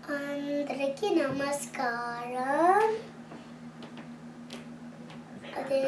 అందరికి నమస్కారం అదే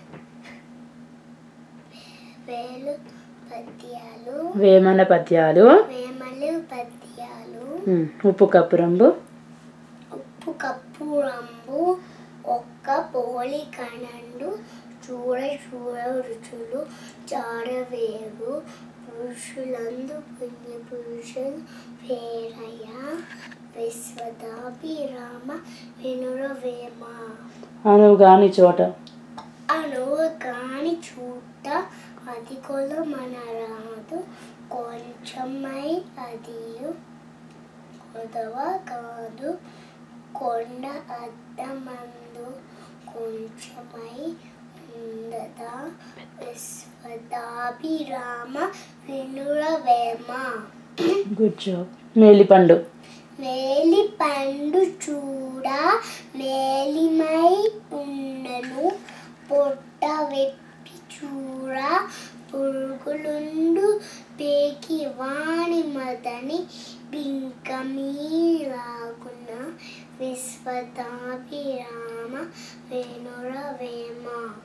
వేలు పద్యాలు వేమన పద్యాలు వేమలు పద్యాలు ఉమ్, ఉప్పు కప్పు రంబు ఉప్పు కప్పు రంబు ఒక్క పోలి కణండు చూడ చూడ రుచులు జాడవేరు పురుషులందు పుణ్య పురుషులు వేరయ్య విశ్వదాభిరామ వినురవేమ అనువు గాని చోట అనువు కాని చూట అది కొల మన రాదు కొంచెమై అది కొదవ కాదు కొండ అద్దమందు కొంచెమై ఉండదా విశ్వదాభిరామ వినురవేమ గుడ్ జాబ్ మేలిపండు మేలి పండు చూడ మేలిమై ఉండను పొట్ట వెప్పి చూడ పురుగులుండు పేకి వాణి మదని బింకమీలాగున విశ్వదాభిరామ వేణురవేమ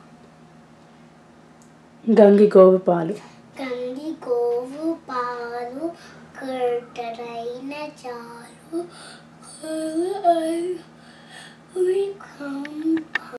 గంగి గోవు పాలు గంగి గోవు పాలు కర్టరైన చాలు